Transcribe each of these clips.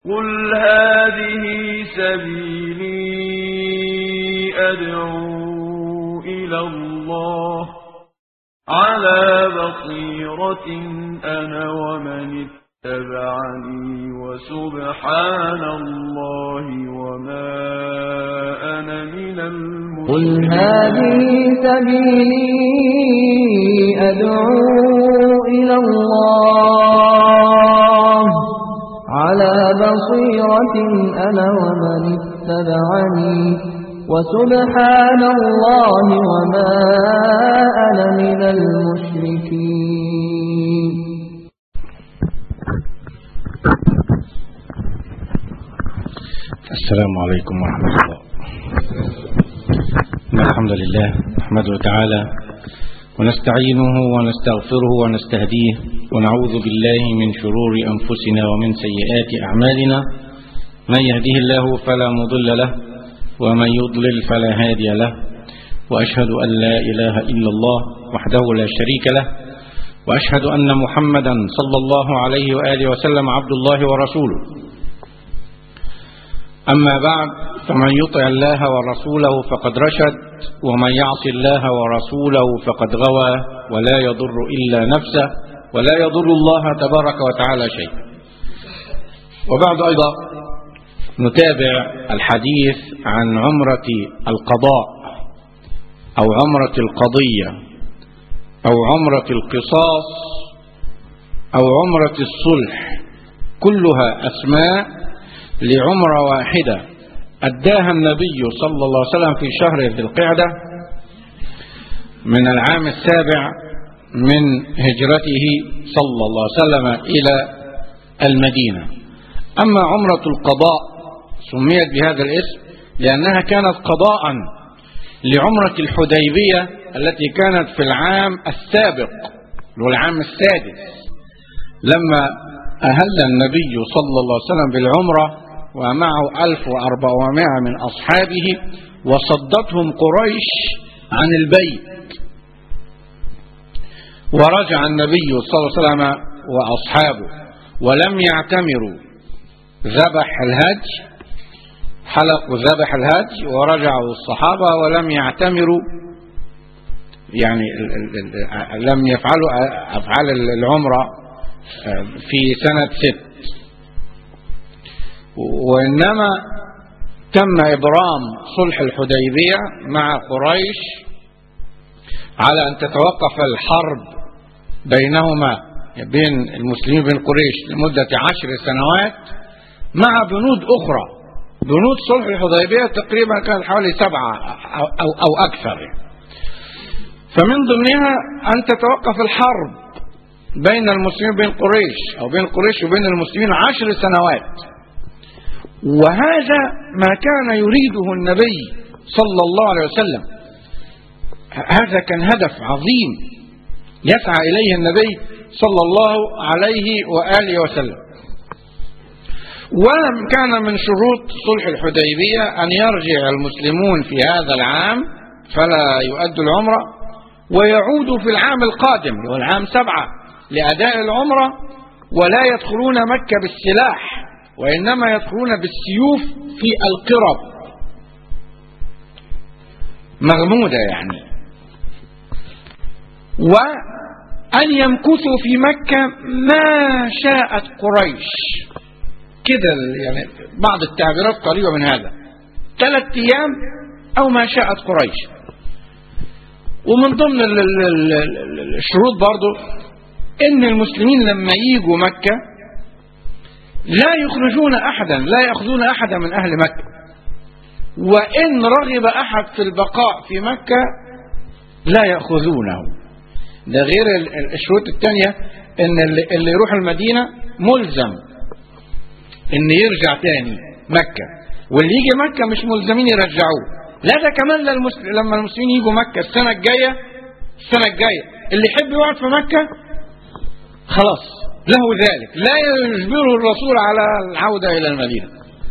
قل هذه سبيلي أدعو إلى الله على بصيرة أنا ومن اتبعني وسبحان الله وما أنا من قل المشركين هذه سبيلي أدعو إلى الله على بصيرة أنا ومن اتبعني وسبحان الله وما أنا من المشركين السلام عليكم ورحمة الله إن الحمد لله نحمده تعالى ونستعينه ونستغفره ونستهديه ونعوذ بالله من شرور أنفسنا ومن سيئات أعمالنا من يهده الله فلا مضل له ومن يضلل فلا هادي له وأشهد أن لا إله إلا الله وحده لا شريك له وأشهد أن محمدا صلى الله عليه وآله وسلم عبد الله ورسوله أما بعد فمن يطع الله ورسوله فقد رشد ومن يعص الله ورسوله فقد غوى ولا يضر إلا نفسه ولا يضر الله تبارك وتعالى شيء وبعد أيضا نتابع الحديث عن عمرة القضاء أو عمرة القضية أو عمرة القصاص أو عمرة الصلح كلها أسماء لعمرة واحدة أداها النبي صلى الله عليه وسلم في شهر ذي القعدة من العام السابع من هجرته صلى الله عليه وسلم إلى المدينة أما عمرة القضاء سميت بهذا الاسم لأنها كانت قضاء لعمرة الحديبية التي كانت في العام السابق والعام السادس لما أهل النبي صلى الله عليه وسلم بالعمرة ومعه 1400 من أصحابه وصدتهم قريش عن البيت ورجع النبي صلى الله عليه وسلم وأصحابه ولم يعتمروا ذبح الهج حلقوا ذبح الهج ورجعوا الصحابة ولم يعتمروا يعني ال- ال- لم يفعلوا أفعال العمرة في سنة ست وإنما تم إبرام صلح الحديبية مع قريش على أن تتوقف الحرب بينهما بين المسلمين وبين قريش لمدة عشر سنوات مع بنود أخرى بنود صلح الحديبية تقريبا كانت حوالي سبعة أو, أو, أو أكثر فمن ضمنها أن تتوقف الحرب بين المسلمين وبين قريش أو بين قريش وبين المسلمين عشر سنوات وهذا ما كان يريده النبي صلى الله عليه وسلم هذا كان هدف عظيم يسعى إليه النبي صلى الله عليه وآله وسلم وكان من شروط صلح الحديبية أن يرجع المسلمون في هذا العام فلا يؤدوا العمرة ويعودوا في العام القادم اللي هو العام سبعة لأداء العمرة ولا يدخلون مكة بالسلاح وإنما يدخلون بالسيوف في القرب مغمودة يعني وأن يمكثوا في مكة ما شاءت قريش كده يعني بعض التعبيرات قريبة من هذا ثلاث أيام أو ما شاءت قريش ومن ضمن ال- ال- ال- ال- الشروط برضو ان المسلمين لما يجوا مكة لا يخرجون احدا لا ياخذون احدا من اهل مكة وان رغب احد في البقاء في مكة لا ياخذونه ده غير ال- ال- الشروط الثانية ان اللي اللي يروح المدينة ملزم ان يرجع تاني مكة واللي يجي مكة مش ملزمين يرجعوه لا ده كمان للمسل... لما المسلمين يجوا مكة السنة الجاية السنة الجاية اللي يحب يقعد في مكة خلاص له ذلك لا يجبره الرسول على العودة إلى المدينة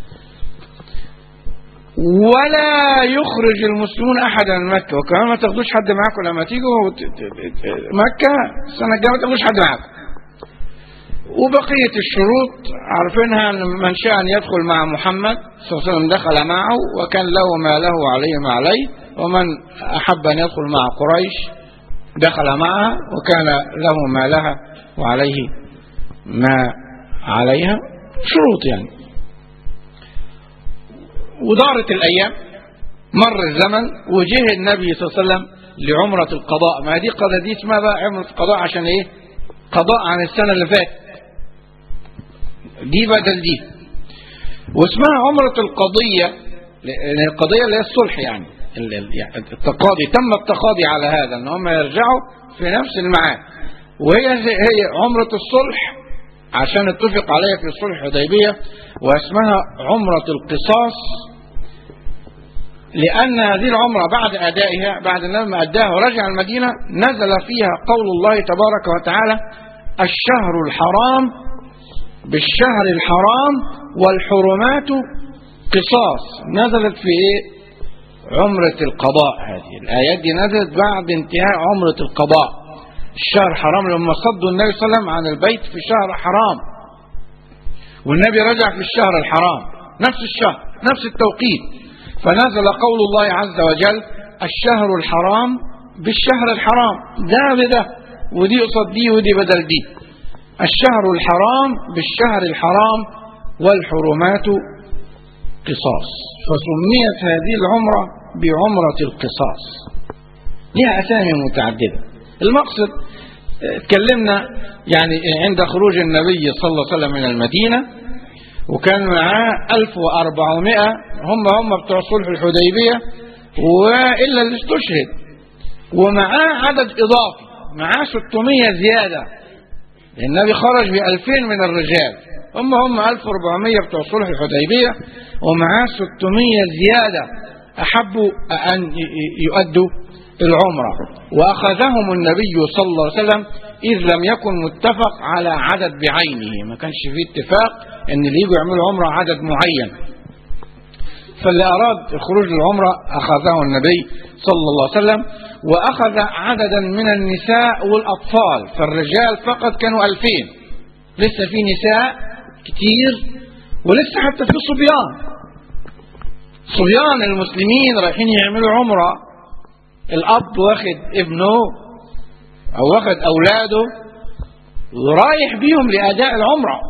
ولا يخرج المسلمون أحدا من مكة وكمان ما تاخدوش حد معاكم لما تيجوا ت- ت- ت- مكة السنة الجاية ما تاخدوش حد معاكم وبقية الشروط عارفينها أن من شاء أن يدخل مع محمد صلى الله عليه وسلم دخل معه وكان له ما له وعليه ما عليه ومن أحب أن يدخل مع قريش دخل معها وكان له ما لها وعليه ما عليها شروط يعني ودارت الأيام مر الزمن وجه النبي صلى الله عليه وسلم لعمرة القضاء ما دي قضاء دي اسمها بقى عمرة القضاء عشان ايه قضاء عن السنة اللي فاتت دي بدل دي واسمها عمرة القضية لأن القضية اللي هي الصلح يعني التقاضي تم التقاضي على هذا ان هم يرجعوا في نفس الميعاد وهي هي عمرة الصلح عشان اتفق عليها في صلح الحديبية واسمها عمرة القصاص لأن هذه العمرة بعد أدائها بعد النبي ما أداها ورجع المدينة نزل فيها قول الله تبارك وتعالى الشهر الحرام بالشهر الحرام والحرمات قصاص نزلت في إيه؟ عمرة القضاء هذه الآيات دي نزلت بعد انتهاء عمرة القضاء الشهر حرام لما صدوا النبي صلى الله عليه وسلم عن البيت في شهر حرام والنبي رجع في الشهر الحرام نفس الشهر نفس التوقيت فنزل قول الله عز وجل الشهر الحرام بالشهر الحرام ده بده ودي قصاد دي ودي بدل دي الشهر الحرام بالشهر الحرام والحرمات قصاص فسميت هذه العمرة بعمرة القصاص لها أسامي متعددة المقصد اتكلمنا يعني عند خروج النبي صلى الله عليه وسلم من المدينة وكان معاه 1400 هم هم بتوع صلح الحديبية وإلا اللي استشهد ومعاه عدد إضافي معاه 600 زيادة النبي خرج ب 2000 من الرجال هم هم 1400 بتوع صلح الحديبية ومعاه 600 زيادة أحبوا أن يؤدوا العمرة وأخذهم النبي صلى الله عليه وسلم إذ لم يكن متفق على عدد بعينه ما كانش فيه اتفاق أن اللي يجوا يعملوا عمرة عدد معين فاللي أراد الخروج للعمرة أخذه النبي صلى الله عليه وسلم وأخذ عددا من النساء والأطفال فالرجال فقط كانوا ألفين لسه في نساء كتير ولسه حتى في صبيان صبيان المسلمين رايحين يعملوا عمرة الأب واخد ابنه أو واخد أولاده ورايح بيهم لأداء العمرة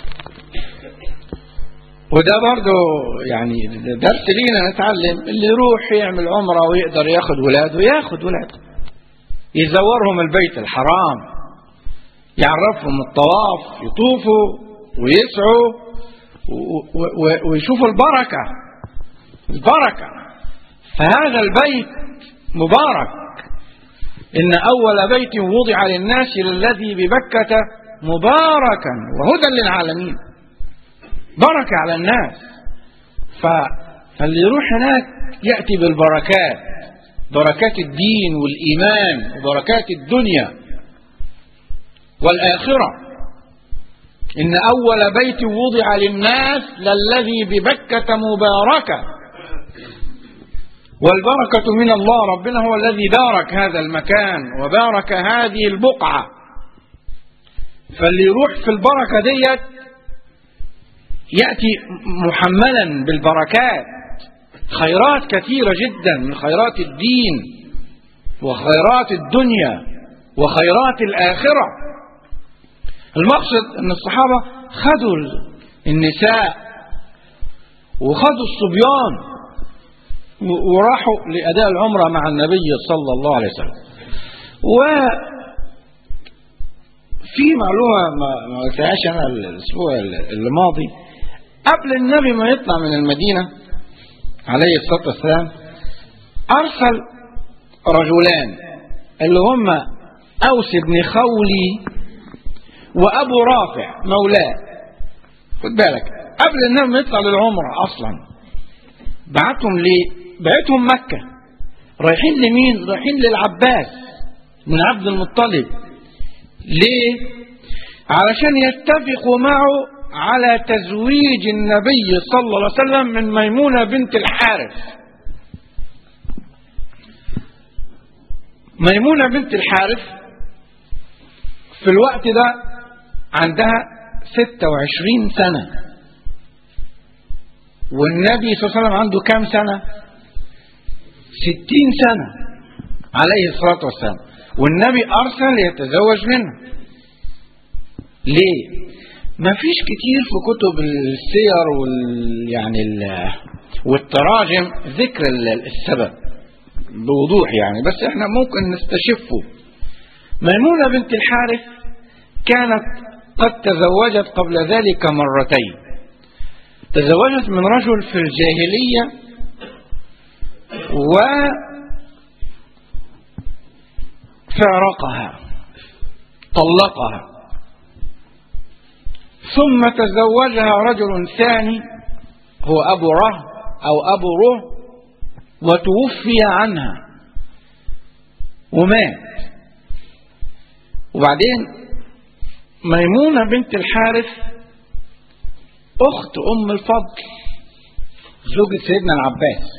وده برضه يعني درس لينا نتعلم اللي يروح يعمل عمرة ويقدر ياخد ولاده ياخد ولاده يزورهم البيت الحرام يعرفهم الطواف يطوفوا ويسعوا ويشوفوا البركة البركة فهذا البيت مبارك إن أول بيت وضع للناس للذي ببكة مباركا وهدى للعالمين بركة على الناس ف... فاللي يروح هناك يأتي بالبركات بركات الدين والإيمان وبركات الدنيا والآخرة إن أول بيت وضع للناس للذي ببكة مباركة والبركة من الله ربنا هو الذي بارك هذا المكان وبارك هذه البقعة فاللي يروح في البركة ديت يأتي محملا بالبركات خيرات كثيرة جدا من خيرات الدين وخيرات الدنيا وخيرات الآخرة المقصد أن الصحابة خدوا النساء وخدوا الصبيان وراحوا لأداء العمرة مع النبي صلى الله عليه وسلم و في معلومة ما قلتهاش أنا الأسبوع اللي ماضي قبل النبي ما يطلع من المدينة عليه الصلاة والسلام أرسل رجلان اللي هم أوس بن خولي وأبو رافع مولاه خد بالك قبل النبي ما يطلع للعمرة أصلا بعتهم ليه؟ بعتهم مكة رايحين لمين؟ رايحين للعباس من عبد المطلب ليه؟ علشان يتفقوا معه على تزويج النبي صلى الله عليه وسلم من ميمونة بنت الحارث ميمونة بنت الحارث في الوقت ده عندها 26 سنة والنبي صلى الله عليه وسلم عنده كام سنة 60 سنة عليه الصلاة والسلام والنبي أرسل يتزوج منه ليه ما فيش كتير في كتب السير وال يعني ال والتراجم ذكر ال- السبب بوضوح يعني بس احنا ممكن نستشفه ميمونة بنت الحارث كانت قد تزوجت قبل ذلك مرتين تزوجت من رجل في الجاهلية و فارقها طلقها ثم تزوجها رجل ثاني هو أبو ره أو أبو ره وتوفي عنها ومات وبعدين ميمونة بنت الحارث أخت أم الفضل زوجة سيدنا العباس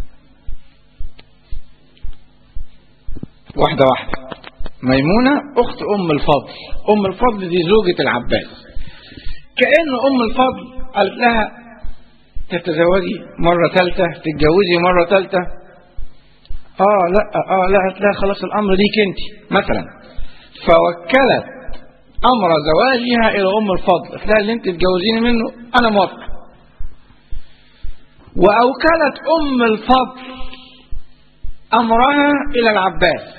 واحدة واحدة ميمونة أخت أم الفضل أم الفضل دي زوجة العباس كأن أم الفضل قالت لها تتزوجي مرة ثالثة تتجوزي مرة ثالثة اه لا اه لا قالت لها خلاص الامر ليك انت مثلا فوكلت امر زواجها الى ام الفضل قالت لها اللي انت تتجوزيني منه انا موافقه واوكلت ام الفضل امرها الى العباس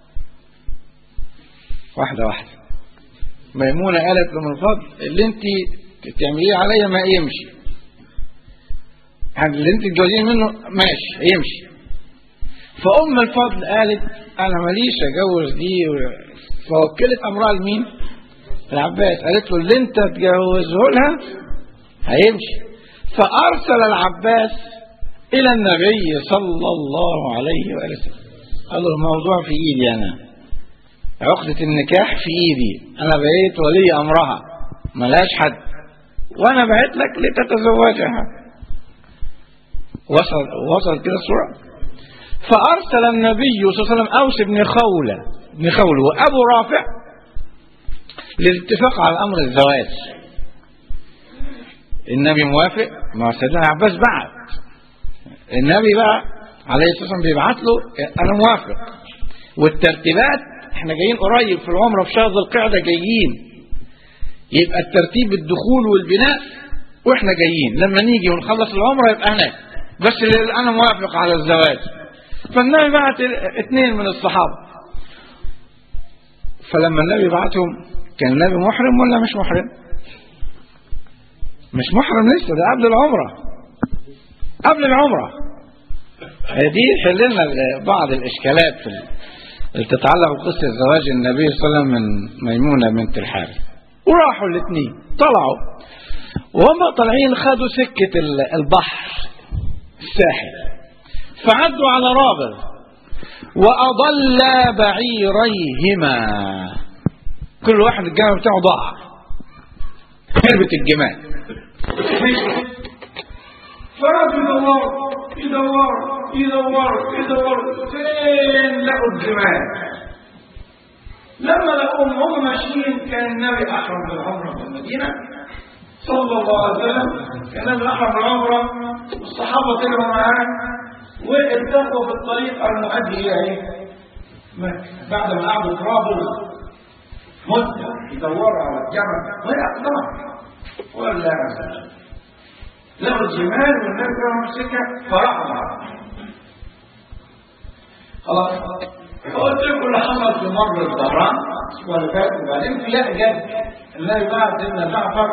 واحده واحده ميمونه قالت لام الفضل اللي انت تعمليه عليا ما يمشي اللي انت تتجوزيني منه ماشي يمشي فأم الفضل قالت أنا ماليش أجوز دي فوكلت أمرها لمين؟ العباس قالت له اللي أنت تجوزه لها هيمشي فأرسل العباس إلى النبي صلى الله عليه وآله وسلم قال له الموضوع في إيدي أنا عقدة النكاح في إيدي أنا بقيت ولي أمرها ملاش حد وأنا بعت لك لتتزوجها وصل وصل كده الصورة فأرسل النبي صلى الله عليه وسلم أوس بن خولة بن خولة وأبو رافع للاتفاق على أمر الزواج النبي موافق ما سيدنا العباس بعت النبي بقى عليه الصلاة والسلام بيبعت له أنا موافق والترتيبات احنا جايين قريب في العمرة في شهر ذي القعدة جايين يبقى الترتيب الدخول والبناء واحنا جايين لما نيجي ونخلص العمرة يبقى هناك بس اللي انا موافق على الزواج فالنبي بعت اثنين من الصحابة فلما النبي بعتهم كان النبي محرم ولا مش محرم مش محرم لسه ده قبل العمرة قبل العمرة دي حل لنا بعض الإشكالات في اللي تتعلق بقصة زواج النبي صلى الله عليه وسلم من ميمونة بنت الحارث وراحوا الاثنين طلعوا وهم طالعين خدوا سكة البحر الساحل فعدوا على رابغ وأضل بعيريهما كل واحد الجمل بتاعه ضاع هربت الجمال فرد يدور يدور يدور يدور فين لقوا الجمال لما لقوهم هم ماشيين كان النبي احرم بالعمره في المدينه صلى الله عليه وسلم كان النبي احرم بالعمره والصحابه طلعوا معاه والتقوا في الطريق المؤدي الى ايه؟ مكه بعد ما قعدوا ترابوا مده يدوروا على الجمل وهي اقدام ولا لقوا الجمال والنبي كانوا مسكها فراحوا معاه خلاص قلت لكم اللي حصل في مر الظهران الاسبوع اللي فات وبعدين في يأجل النبي بعد سيدنا جعفر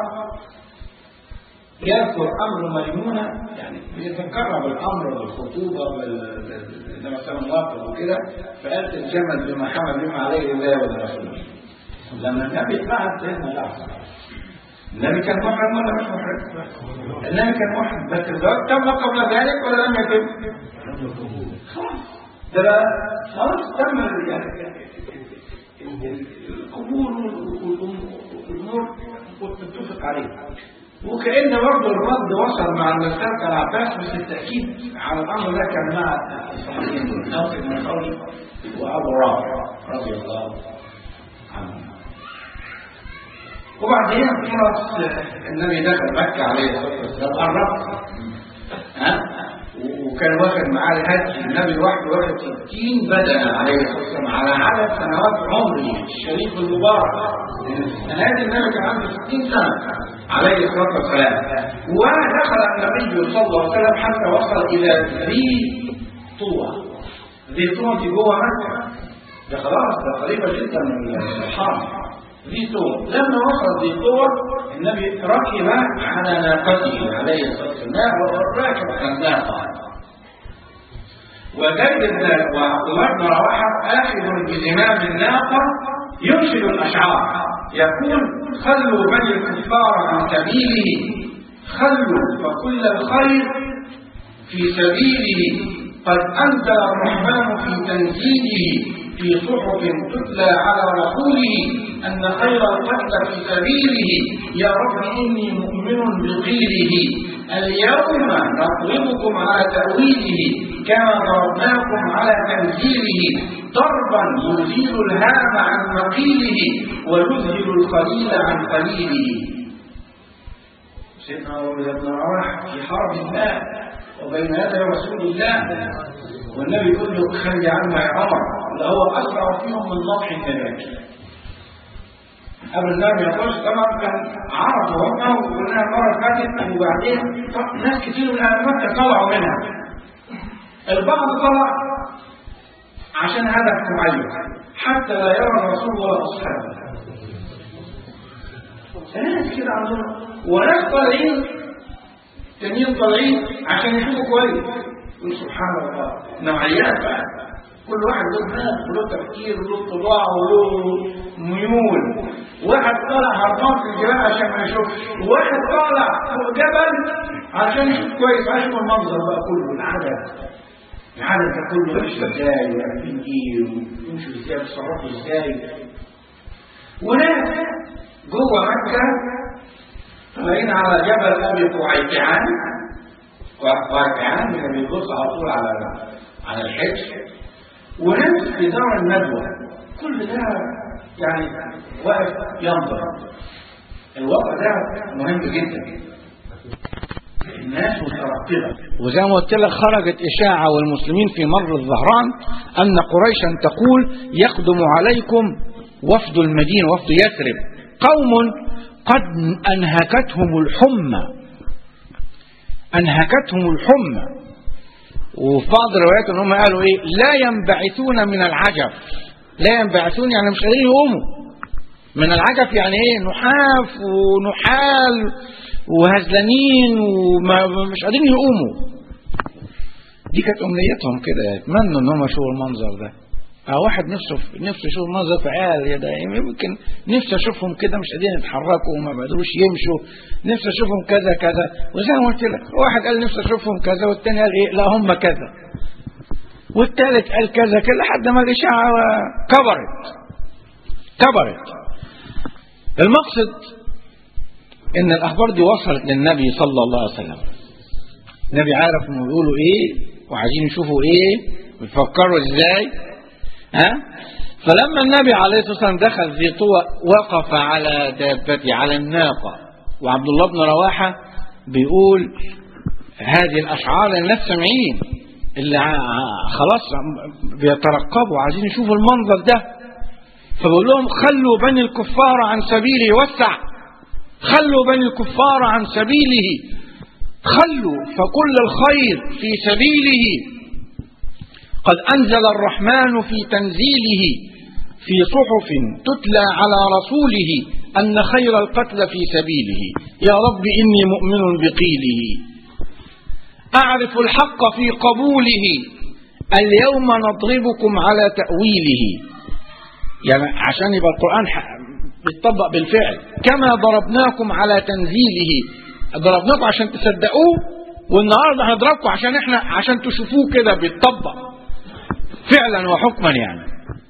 يذكر امر ميمونه يعني بيتكرر بالامر بالخطوبه بال لما كان موافق وكده فقالت الجمل بما حمل بما عليه الله ورسوله لما النبي بعد سيدنا جعفر النبي كان محرم ولا مش محرم؟ النبي كان محرم بس الزواج تم قبل ذلك ولا لم يتم؟ خلاص ده بقى خلاص تم يعني القبول والامور متفق عليه وكأن برضه الرد وصل مع المسافة العباس بس التأكيد على الأمر ده كان مع الصحابيين دول ناصر بن خولي وأبو رافع رضي الله عنهم وبعدين خلاص النبي دخل مكة عليه الصلاة والسلام قرب ها وكان واخد معاه الهدي النبي لوحده واخد 60 بدنة عليه الصلاة والسلام على عدد سنوات عمره الشريف المبارك لأن السنة دي النبي كان عنده 60 سنة عليه الصلاة والسلام ودخل النبي صلى الله عليه وسلم حتى وصل إلى ذي طوى ذي طوى دي جوه مكة ده خلاص ده قريبة جدا من الحرم ذي طوى لما وصل ذي طوى النبي ركب على ناقته عليه الصلاة والسلام والراكب على الناقة وزيد بن وعبد الله بن رواحه اخذ بزمام الناقه يرشد الاشعار يقول خلوا بني الكفار عن سبيله خلوا فكل الخير في سبيله قد انزل الرحمن في تنزيله في صحف تتلى على رسوله ان خير القتل في سبيله يا رب اني مؤمن بقيله اليوم نضربكم على تاويله كما ضربناكم على تنزيله ضربا يزيل الهام عن مقيله ويذهل الخليل عن خليله سيدنا ابو بن رواح في حرب الله وبين يدي رسول الله والنبي يقول له خلي عنها يا عمر اللي هو اسرع فيهم من نطح الدجاج قبل النبي يخش طبعا كان عرفوا هم وقلنا المره اللي فاتت وبعدين ناس كتير من اهل مكه طلعوا منها البعض طلع عشان هدف معين حتى لا يرى الرسول ولا اصحابه ناس كده عندهم وناس طالعين تانيين طالعين عشان يشوفوا كويس يقول سبحان الله نوعيات بقى كل واحد له دماغ وله تفكير وله طباع وله ميول واحد طالع هربان في الجبال عشان ما يشوفش وواحد طالع فوق جبل عشان يشوف كويس عشان المنظر بقى كله العدد العدد ده كله يمشي ازاي ويعملين ايه ويمشوا ازاي ويتصرفوا ازاي وناس جوه مكه طالعين على جبل ابي قعيقعان قعيقعان اللي بيبص على طول على على الحج وناس في دار الندوه كل ده يعني واقف ينظر الوضع ده مهم جدا الناس مترقبه وزي ما قلت لك خرجت إشاعة والمسلمين في مر الظهران أن قريشا تقول يقدم عليكم وفد المدينة وفد يثرب قوم قد أنهكتهم الحمى أنهكتهم الحمى وفي بعض الروايات ان هم قالوا ايه لا ينبعثون من العجف لا ينبعثون يعني مش قادرين يقوموا من العجف يعني ايه نحاف ونحال وهزلانين ومش قادرين يقوموا دي كانت امنيتهم كده يتمنوا ان هم يشوفوا المنظر ده اه واحد نفسه نفسه يشوف المنظر في عيال يا ده يمكن نفسي اشوفهم كده مش قادرين يتحركوا وما بيقدروش يمشوا نفسي اشوفهم كذا كذا وزي ما قلت لك واحد قال نفسي اشوفهم كذا والتاني قال ايه لا هم كذا والتالت قال كذا كذا لحد ما الاشاعه كبرت كبرت المقصد ان الاخبار دي وصلت للنبي صلى الله عليه وسلم النبي عارف انه بيقولوا ايه وعايزين يشوفوا ايه ويفكروا ازاي ها فلما النبي عليه الصلاه والسلام دخل في طوى وقف على دابته على الناقه وعبد الله بن رواحه بيقول هذه الاشعار الناس سامعين اللي خلاص بيترقبوا عايزين يشوفوا المنظر ده فبقول لهم خلوا بني الكفار عن سبيله وسع خلوا بني الكفار عن سبيله خلوا فكل الخير في سبيله قد أنزل الرحمن في تنزيله في صحف تتلى على رسوله أن خير القتل في سبيله يا رب إني مؤمن بقيله أعرف الحق في قبوله اليوم نضربكم على تأويله يعني عشان يبقى القرآن بيتطبق بالفعل كما ضربناكم على تنزيله ضربناكم عشان تصدقوه والنهارده هنضربكم عشان احنا عشان تشوفوه كده بيتطبق فعلا وحكما يعني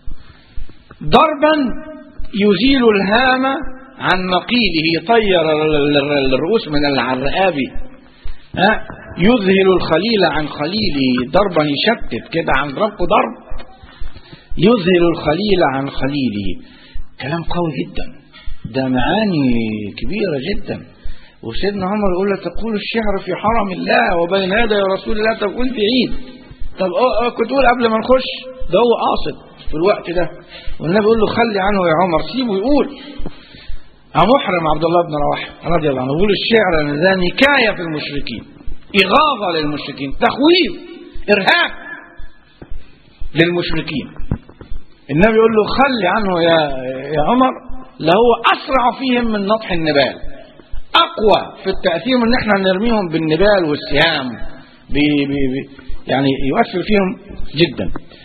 ضربا يزيل الهام عن مقيله يطير الرؤوس من الرقاب ها يذهل الخليل عن خليله ضربا يشتت كده عن ضربه ضرب يذهل الخليل عن خليله كلام قوي جدا ده معاني كبيرة جدا وسيدنا عمر يقول له تقول الشعر في حرم الله وبين يدي رسول الله تقول في عيد طب اه اه كنت تقول قبل ما نخش ده هو قاصد في الوقت ده والنبي يقول له خلي عنه يا عمر سيبه يقول محرم عبد الله بن رواحه رضي الله عنه يقول الشعر ان ده نكايه في المشركين اغاظه للمشركين تخويف ارهاب للمشركين النبي يقول له خلي عنه يا يا عمر لهو اسرع فيهم من نطح النبال اقوى في التاثير من ان احنا نرميهم بالنبال والسهام بي بي بي يعني يؤثر فيهم جدا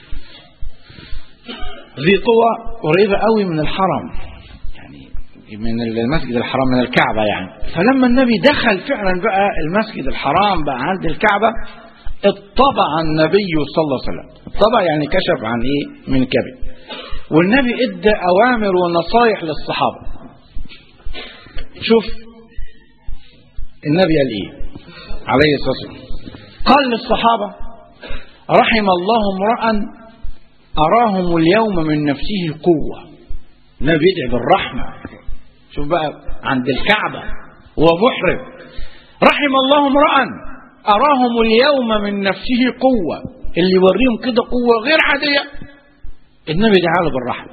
ذي قوة قريبة قوي من الحرم يعني من المسجد الحرام من الكعبة يعني فلما النبي دخل فعلا بقى المسجد الحرام بقى عند الكعبة اطبع النبي صلى الله عليه وسلم طبع يعني كشف عن ايه من كبد والنبي ادى اوامر ونصايح للصحابة شوف النبي قال ايه عليه الصلاة والسلام قال للصحابة رحم الله امرأ أراهم اليوم من نفسه قوة النبي يدعي بالرحمة شوف بقى عند الكعبة هو محرم رحم الله امرأ أراهم اليوم من نفسه قوة اللي يوريهم كده قوة غير عادية النبي دعا له بالرحمة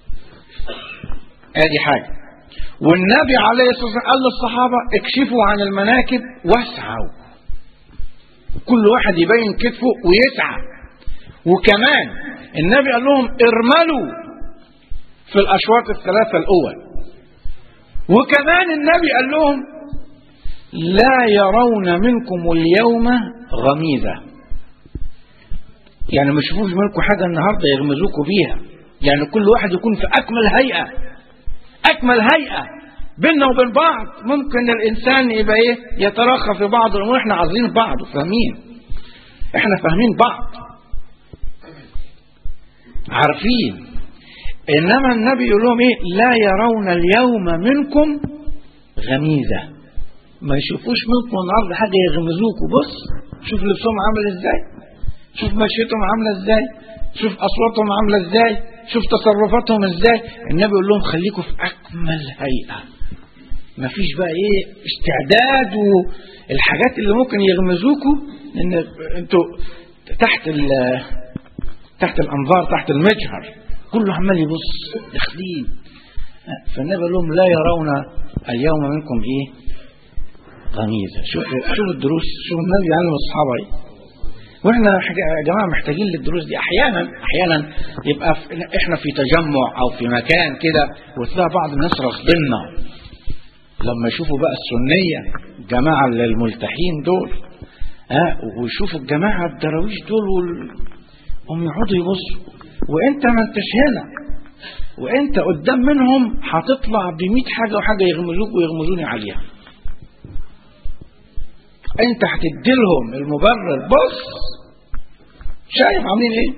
ادي حاجة والنبي عليه الصلاة والسلام قال للصحابة اكشفوا عن المناكب واسعوا كل واحد يبين كتفه ويسعى وكمان النبي قال لهم ارملوا في الاشواط الثلاثه الاول وكمان النبي قال لهم لا يرون منكم اليوم غميزه يعني ما يشوفوش منكم حاجه النهارده يغمزوكوا بيها يعني كل واحد يكون في اكمل هيئه اكمل هيئه بيننا وبين بعض ممكن الانسان يبقى ايه يتراخى في بعض الامور احنا عايزين بعض وفاهمين احنا فاهمين بعض عارفين انما النبي يقول لهم ايه لا يرون اليوم منكم غميزه ما يشوفوش منكم النهارده حاجه يغمزوكوا بص شوف لبسهم عامل ازاي شوف مشيتهم عامله ازاي شوف اصواتهم عامله ازاي شوف تصرفاتهم ازاي النبي يقول لهم خليكم في اكمل هيئه ما فيش بقى ايه استعداد والحاجات اللي ممكن يغمزوكوا ان انتوا تحت تحت الانظار تحت المجهر كله عمال يبص داخلين فالنبي قال لهم لا يرون اليوم منكم ايه غميزه شوفوا شوفوا الدروس شوفوا النبي يعلم الصحابه ايه واحنا يا جماعه محتاجين للدروس دي احيانا احيانا يبقى في احنا في تجمع او في مكان كده وتلاقي بعض الناس راصديننا لما يشوفوا بقى السنيه الجماعه الملتحين دول ها ويشوفوا الجماعه الدراويش دول وال... هم يقعدوا يبصوا وانت ما انتش هنا وانت قدام منهم هتطلع ب حاجه وحاجه يغمزوك ويغمزوني عليها انت هتدي لهم المبرر بص شايف عاملين ايه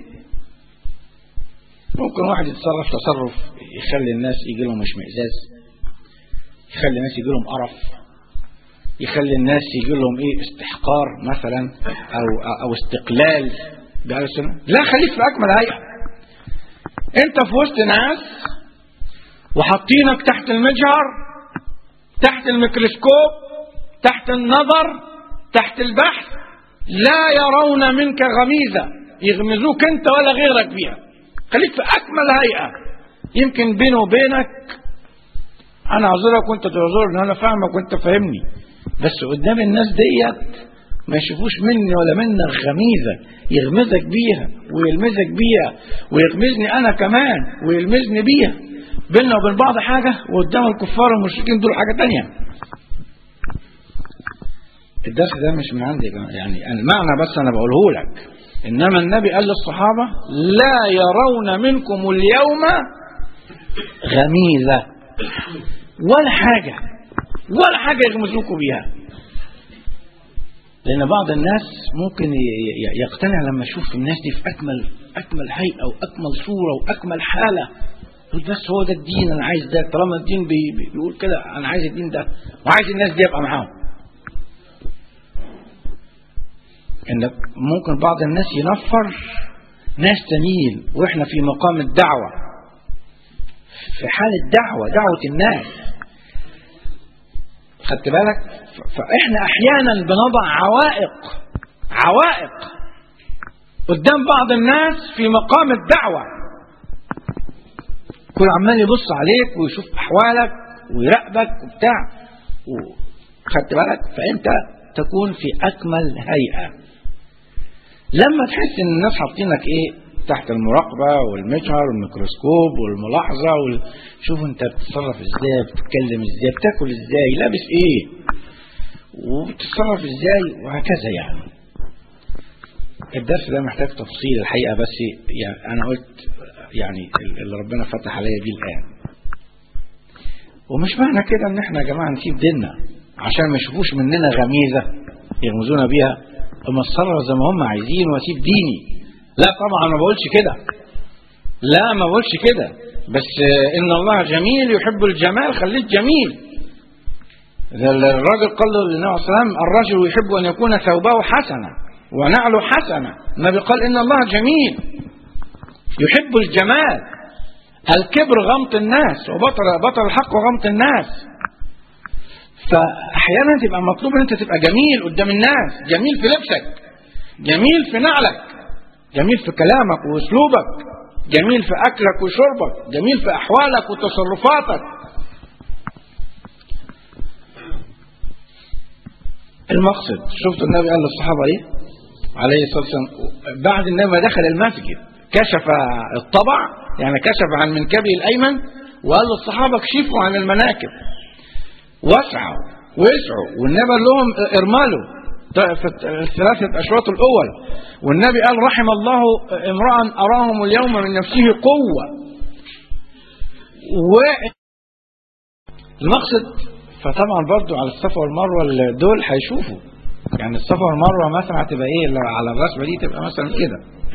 ممكن واحد يتصرف تصرف يخلي الناس يجي لهم اشمئزاز يخلي الناس يجي لهم قرف يخلي الناس يجي لهم ايه استحقار مثلا او او استقلال بألسنة لا خليك في اكمل هيئه انت في وسط ناس وحاطينك تحت المجهر تحت الميكروسكوب تحت النظر تحت البحث لا يرون منك غميزة يغمزوك انت ولا غيرك بيها خليك في اكمل هيئة يمكن بيني وبينك انا اعذرك وانت تعذرني انا فاهمك وانت فاهمني بس قدام الناس ديت ما يشوفوش مني ولا منك غميزة يغمزك بيها ويلمزك بيها ويغمزني انا كمان ويلمزني بيها بيننا وبين بعض حاجة وقدام الكفار والمشركين دول حاجة تانية الدرس ده مش من عندي يعني المعنى بس انا بقوله لك انما النبي قال للصحابه لا يرون منكم اليوم غميزه ولا حاجه ولا حاجه يغمزوكم بيها لان بعض الناس ممكن يقتنع لما يشوف الناس دي في اكمل اكمل هيئه واكمل صوره واكمل حاله يقول بس هو ده الدين انا عايز ده طالما الدين بي بيقول كده انا عايز الدين ده وعايز الناس دي ابقى معاهم ان ممكن بعض الناس ينفر ناس تانيين واحنا في مقام الدعوه في حالة دعوة دعوة الناس خدت بالك ف- فإحنا أحيانا بنضع عوائق عوائق قدام بعض الناس في مقام الدعوة كل عمال يبص عليك ويشوف أحوالك ويراقبك وبتاع و- خدت بالك فأنت تكون في أكمل هيئة لما تحس ان الناس حاطينك ايه تحت المراقبه والمجهر والميكروسكوب والملاحظه وال... شوف انت بتتصرف ازاي بتتكلم ازاي بتاكل ازاي لابس ايه وبتتصرف ازاي وهكذا يعني الدرس ده محتاج تفصيل الحقيقه بس يعني انا قلت يعني اللي ربنا فتح عليا بيه الان ومش معنى كده ان احنا يا جماعه نسيب ديننا عشان ما يشوفوش مننا غميزه يغمزونا بيها اما اتصرف زي ما هم عايزين واسيب ديني لا طبعا ما بقولش كده لا ما بقولش كده بس آه، ان الله جميل يحب الجمال خليك جميل ده الراجل قال له للنبي عليه الصلاه والسلام الرجل يحب ان يكون ثوبه حسنا ونعله حسنه النبي قال ان الله جميل يحب الجمال الكبر غمط الناس وبطل بطل الحق وغمط الناس فاحيانا تبقى مطلوب ان انت تبقى جميل قدام الناس جميل في لبسك جميل في نعلك جميل في كلامك واسلوبك جميل في اكلك وشربك جميل في احوالك وتصرفاتك المقصد شفت النبي قال للصحابه ايه عليه الصلاه والسلام بعد النبي ما دخل المسجد كشف الطبع يعني كشف عن منكبه الايمن وقال للصحابه اكشفوا عن المناكب واسعوا واسعوا والنبي قال لهم ارملوا في الثلاثة أشواط الأول والنبي قال رحم الله امرأ أراهم اليوم من نفسه قوة والمقصد فطبعا برضو على الصفا والمروة دول هيشوفوا يعني الصفا والمروة مثلا هتبقى ايه لو على الرسمة دي تبقى مثلا كده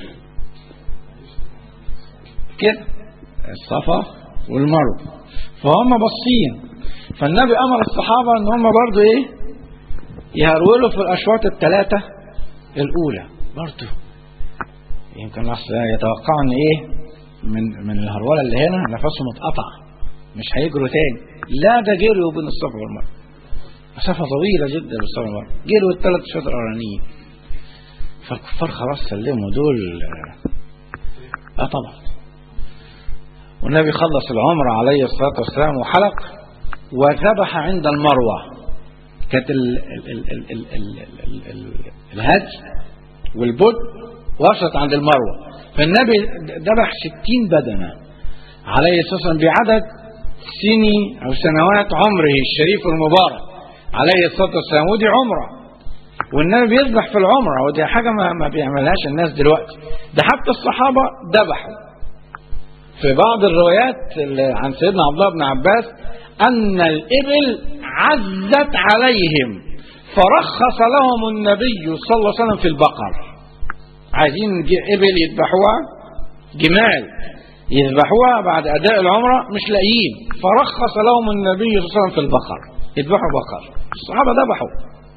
كده الصفا والمروة فهم باصين فالنبي امر الصحابه ان هم برضو ايه يهرولوا في الاشواط الثلاثه الاولى برضو يمكن اصل يتوقعوا ان ايه من من الهروله اللي هنا نفسهم اتقطع مش هيجروا تاني لا ده جريوا بين الصفا والمروه مسافه طويله جدا بالصفا والمروه جريوا الثلاث اشواط الاولانيين فالكفار خلاص سلموا دول اه طبعا والنبي خلص العمره عليه الصلاه والسلام وحلق وذبح عند المروة كانت ال ال ال ال ال ال ال ال الهدي والبد وصلت عند المروة فالنبي ذبح ستين بدنة عليه الصلاة والسلام بعدد سني أو سنوات عمره الشريف المبارك عليه الصلاة والسلام ودي عمرة والنبي بيذبح في العمرة ودي حاجة ما, ما بيعملهاش الناس دلوقتي ده حتى الصحابة ذبحوا في بعض الروايات عن سيدنا عبد الله بن عباس أن الإبل عزت عليهم فرخص لهم النبي صلى الله عليه وسلم في البقر عايزين إبل يذبحوها جمال يذبحوها بعد أداء العمرة مش لاقيين فرخص لهم النبي صلى الله عليه وسلم في البقر يذبحوا بقر الصحابة ذبحوا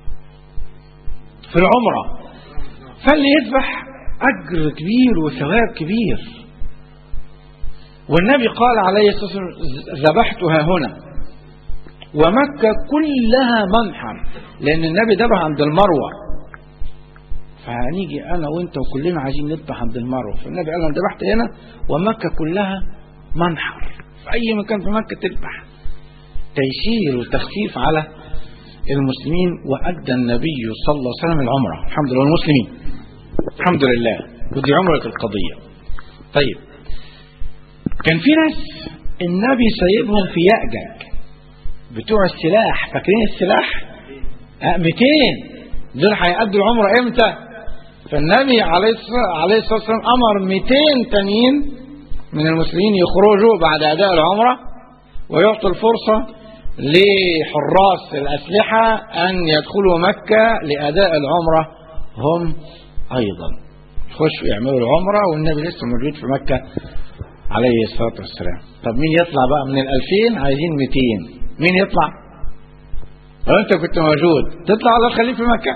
في العمرة فاللي يذبح أجر كبير وثواب كبير والنبي قال عليه الصلاة والسلام ذبحتها هنا ومكة كلها منحر لأن النبي ذبح عند المروة فهنيجي أنا وأنت وكلنا عايزين نذبح عند المروة فالنبي قال أنا ذبحت هنا ومكة كلها منحر في أي مكان في مكة تذبح تيسير وتخفيف على المسلمين وأدى النبي صلى الله عليه وسلم العمرة الحمد لله المسلمين الحمد لله ودي عمرة القضية طيب كان في ناس النبي سايبهم في يأجج بتوع السلاح فاكرين السلاح آه 200 دول هيأدوا العمرة امتى فالنبي عليه الصلاة والسلام أمر 200 تانيين من المسلمين يخرجوا بعد أداء العمرة ويعطوا الفرصة لحراس الأسلحة أن يدخلوا مكة لأداء العمرة هم أيضا يخشوا يعملوا العمرة والنبي لسه موجود في مكة عليه الصلاة والسلام طب مين يطلع بقى من الألفين عايزين 200 مين يطلع لو انت كنت موجود تطلع ولا تخليك في مكة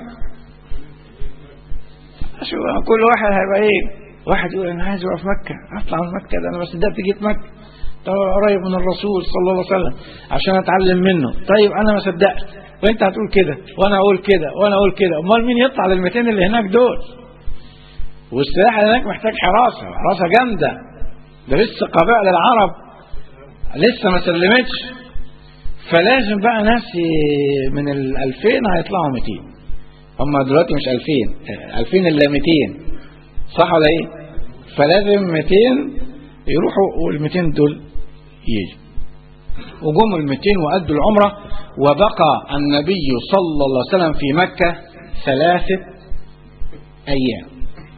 شو كل واحد هيبقى ايه واحد يقول انا عايز اروح في مكة اطلع من مكة ده انا بس ده جيت مكة طب قريب من الرسول صلى الله عليه وسلم عشان اتعلم منه طيب انا ما صدقت وانت هتقول كده وانا اقول كده وانا اقول كده امال مين يطلع لل 200 اللي هناك دول والسلاح اللي هناك محتاج حراسه حراسه جامده ده لسه قبائل العرب لسه ما سلمتش فلازم بقى ناس ي- من ال 2000 هيطلعوا 200 هم دلوقتي مش 2000 2000 الا 200 صح ولا ايه فلازم 200 يروحوا وال 200 دول يجوا وجم ال 200 وأدوا العمرة وبقى النبي صلى الله عليه وسلم في مكة ثلاثة أيام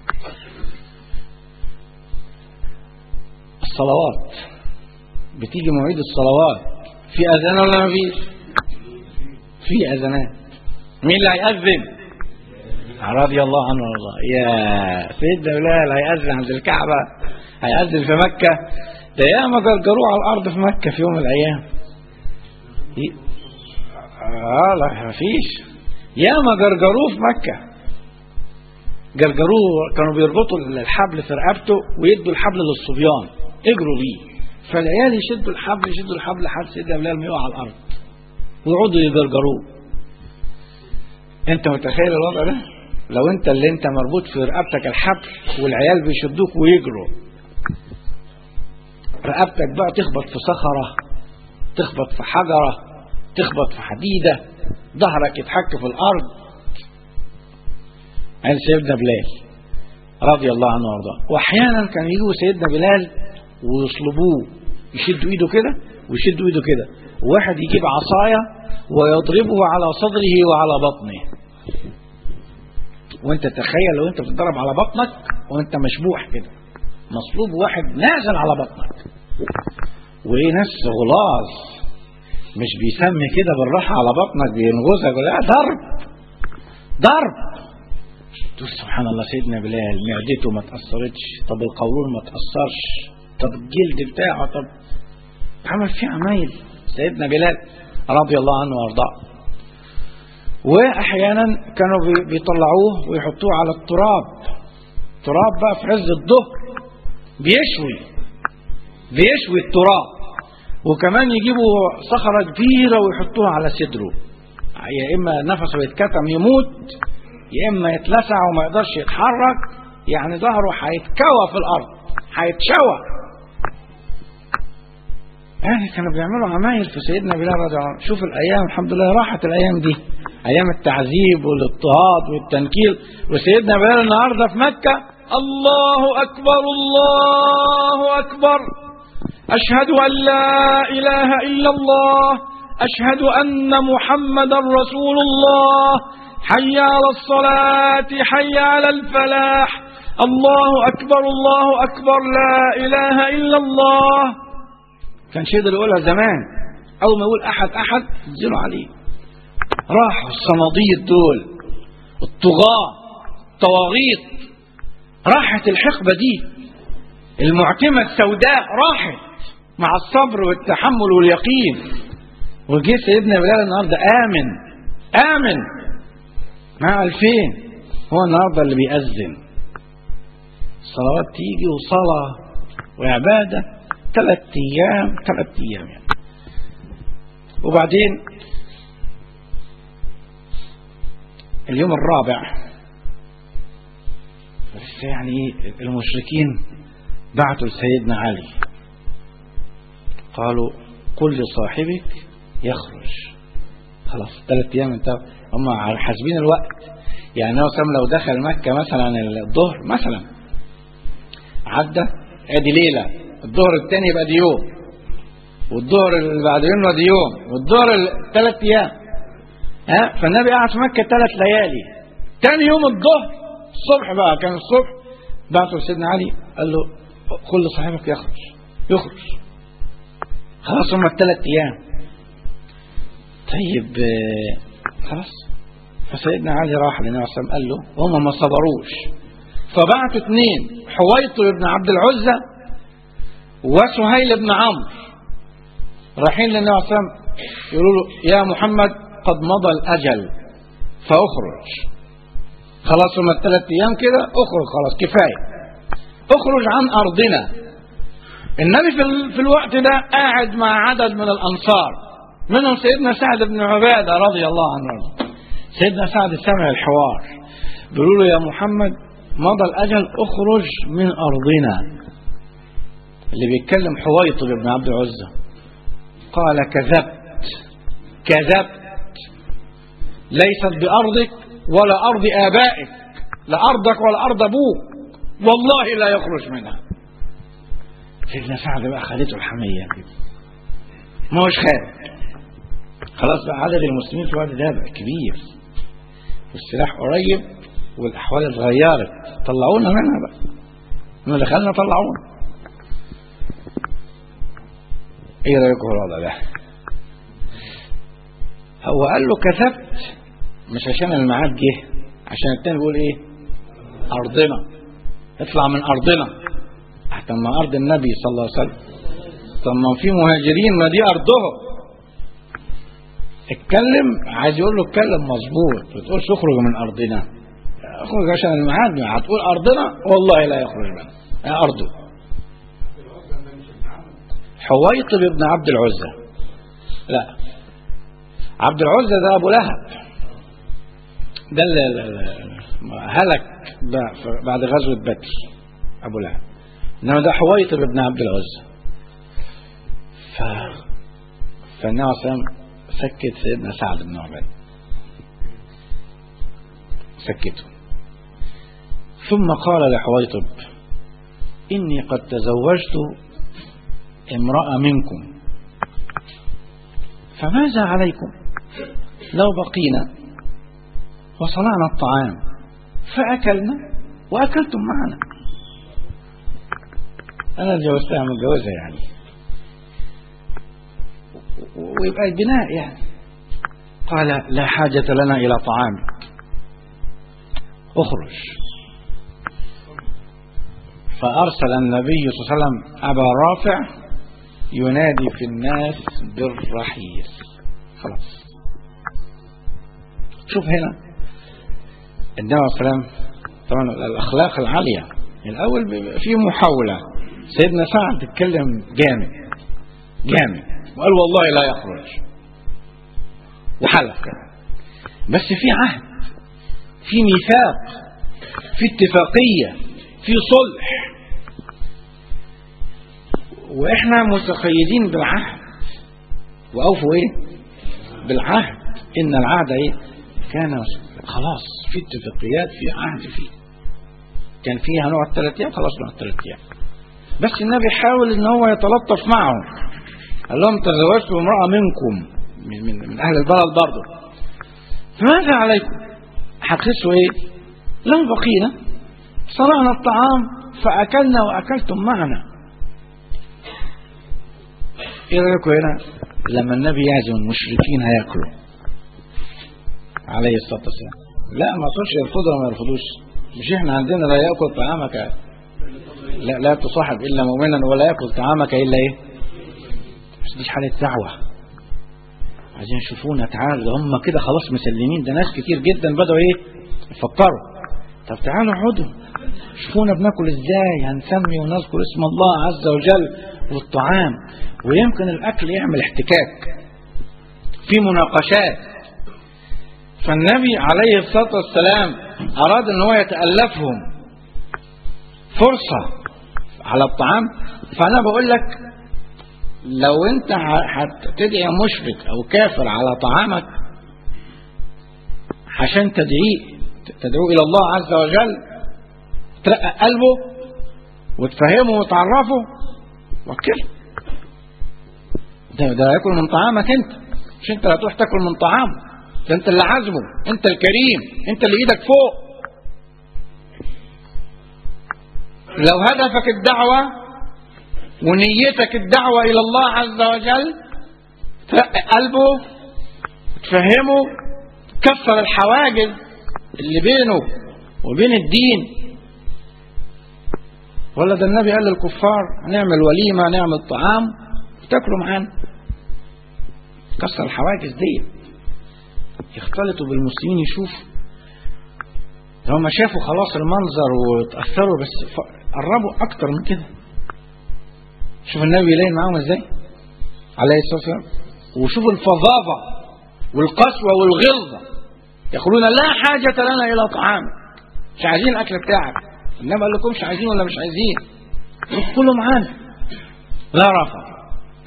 الصلوات بتيجي مواعيد الصلوات في أذان ولا ما فيش في أذانات مين اللي هيأذن رضي الله عنه والله يا سيدنا بلال هيأذن عند الكعبة هيأذن في مكة ده ياما جرجروه على الأرض في مكة في يوم من الأيام ي- اه لا مفيش ياما جرجروه في مكة جرجروه كانوا بيربطوا الحبل في رقبته ويدوا الحبل للصبيان اجروا بيه فالعيال يشدوا الحبل يشدوا الحبل لحد سيدنا بلال ما يقع على الأرض ويقعدوا يجرجروه انت متخيل الوضع ده لو انت اللي انت مربوط في رقبتك الحبل والعيال بيشدوك ويجروا رقبتك بقى تخبط في صخرة تخبط في حجرة تخبط في حديدة ظهرك يتحك في الأرض عن سيدنا بلال رضي الله عنه وارضاه واحيانا كان يجوا سيدنا بلال ويصلبوه يشدوا ايده كده ويشدوا ايده كده وواحد يجيب عصايه ويضربه على صدره وعلى بطنه وانت تخيل لو انت بتضرب على بطنك وانت مشبوح كده مصلوب واحد نازل على بطنك وايه ناس غلاظ مش بيسمي كده بالراحه على بطنك بينغزك لا ضرب ضرب تقول سبحان الله سيدنا بلال معدته ما تأثرتش طب القولون ما تأثرش طب الجلد بتاعه طب عمل فيه عمايل سيدنا بلال رضي الله عنه وارضاه واحيانا كانوا بي- بيطلعوه ويحطوه على التراب تراب بقى في عز الظهر بيشوي بيشوي التراب وكمان يجيبوا صخرة كبيرة ويحطوها على صدره يا إما نفسه يتكتم يموت يا إما يتلسع وما يقدرش يتحرك يعني ظهره هيتكوى في الأرض هيتشوى يعني كانوا بيعملوا عمايل في سيدنا بلال رضي الله عنه شوف الأيام الحمد لله راحت الأيام دي أيام التعذيب والاضطهاد والتنكيل وسيدنا بلال النهاردة في مكة الله أكبر الله أكبر أشهد أن لا إله إلا الله أشهد أن محمدا رسول الله حي على الصلاة حي على الفلاح الله أكبر الله أكبر لا إله إلا الله كان شيء يقولها زمان أول ما يقول أحد أحد ينزلوا عليه راحوا الصناديد دول الطغاة الطواغيت راحت الحقبة دي المعتمة السوداء راحت مع الصبر والتحمل واليقين وجه سيدنا بلال النهارده آمن آمن مع الفين هو النهارده اللي بيأذن الصلوات تيجي وصلاة وعبادة ثلاث أيام ثلاث أيام يعني وبعدين اليوم الرابع لسه يعني ايه المشركين بعتوا لسيدنا علي قالوا قل لصاحبك يخرج خلاص ثلاث ايام انت هم حاسبين الوقت يعني هو سام لو دخل مكه مثلا الظهر مثلا عدى ادي ليله الظهر الثاني يبقى دي يوم والظهر اللي بعد منه دي يوم والظهر ثلاث ايام ها فالنبي قعد في مكه ثلاث ليالي ثاني يوم الظهر الصبح بقى كان الصبح بعثوا لسيدنا علي قال له قل لصاحبك يخرج يخرج خلاص هم الثلاث ايام طيب آه، خلاص فسيدنا علي راح للنبي عليه الصلاه والسلام قال له وهم ما صبروش فبعتوا اثنين حويطل بن عبد العزى وسهيل بن عمرو رايحين للنبي عليه الصلاه والسلام يقولوا له يا محمد قد مضى الاجل فاخرج خلاص هم الثلاث ايام كده اخرج خلاص كفايه اخرج عن ارضنا النبي في, ال... في الوقت ده قاعد مع عدد من الأنصار منهم سيدنا سعد بن عبادة رضي الله عنه سيدنا سعد سمع الحوار بيقولوا له يا محمد مضى الأجل اخرج من أرضنا اللي بيتكلم حويطب بن عبد العزة قال كذبت كذبت ليست بأرضك ولا أرض آبائك لا أرضك ولا أرض أبوك والله لا يخرج منها سيدنا سعد بقى خدته الحمية كده ما هوش خارج خلاص بقى عدد المسلمين في الوقت ده بقى كبير والسلاح قريب والأحوال اتغيرت طلعونا منها بقى ما دخلنا طلعونا ايه رايكم في الوضع ده هو قال له كذبت مش عشان الميعاد جه عشان التاني بيقول ايه ارضنا اطلع من ارضنا حتى ما ارض النبي صلى الله عليه وسلم طب ما في مهاجرين ما دي ارضهم اتكلم عايز يقول له اتكلم مظبوط ما تقولش اخرج من ارضنا اخرج عشان الميعاد هتقول ارضنا والله لا يخرج منها ارضه حويطب بن عبد العزة لا عبد العزة ده أبو لهب ده اللي هلك بعد غزوة بدر أبو لهب إنما ده حويطب بن عبد العزة ف فالنبي عليه الصلاة سكت سيدنا سعد بن عبادة سكته ثم قال لحويطب إني قد تزوجت امرأة منكم فماذا عليكم لو بقينا وصنعنا الطعام فأكلنا وأكلتم معنا أنا اتجوزتها متجوزها يعني ويبقى البناء يعني قال لا حاجة لنا إلى طعامك اخرج فأرسل النبي صلى الله عليه وسلم أبا رافع ينادي في الناس بالرحيل خلاص شوف هنا النبي عليه السلام طبعا الأخلاق العالية الأول في محاولة سيدنا سعد اتكلم جامد جامد وقال والله لا يخرج وحلف كمان بس في عهد في ميثاق في اتفاقية في صلح واحنا متقيدين بالعهد واوفوا ايه بالعهد ان العهد ايه كان خلاص في اتفاقيات في عهد فيه كان فيها نوع ثلاث ايام خلاص نوع ثلاث ايام بس النبي حاول ان هو يتلطف معهم قال لهم تزوجت امرأة منكم من, من, من اهل البلد برضه فماذا عليكم هتخسوا ايه لو بقينا صنعنا الطعام فاكلنا واكلتم معنا ايه رايكم هنا لما النبي يعزم المشركين هياكلوا عليه الصلاه والسلام لا ما تقولش يرفضوا وما يرفضوش مش احنا عندنا لا ياكل طعامك لا لا تصاحب الا مؤمنا ولا ياكل طعامك الا ايه مش دي حاله دعوه عايزين يشوفونا تعالوا ده هم كده خلاص مسلمين ده ناس كتير جدا بدأوا ايه يفكروا طب تعالوا اقعدوا شوفونا بناكل ازاي هنسمي ونذكر اسم الله عز وجل والطعام ويمكن الاكل يعمل احتكاك في مناقشات فالنبي عليه الصلاه والسلام اراد ان هو يتالفهم فرصه على الطعام فانا بقول لك لو انت هتدعي مشرك او كافر على طعامك عشان تدعيه تدعوه الى الله عز وجل ترقق قلبه وتفهمه وتعرفه وكله ده ده ياكل من طعامك انت مش انت اللي هتروح تاكل من طعامه ده انت اللي عازمه انت الكريم انت اللي ايدك فوق لو هدفك الدعوة ونيتك الدعوة إلى الله عز وجل ترقق قلبه تفهمه كسر الحواجز اللي بينه وبين الدين ولا ده النبي قال للكفار نعمل وليمة نعمل طعام وتاكلوا معانا كسر الحواجز دي يختلطوا بالمسلمين يشوفوا هم شافوا خلاص المنظر وتأثروا بس قربوا أكتر من كده شوف النبي يلين معاهم ازاي عليه الصلاة والسلام وشوف الفظاظة والقسوة والغلظة يقولون لا حاجة لنا إلى طعام مش عايزين الأكل بتاعك إنما قال لكم مش عايزين ولا مش عايزين كله معانا لا رفض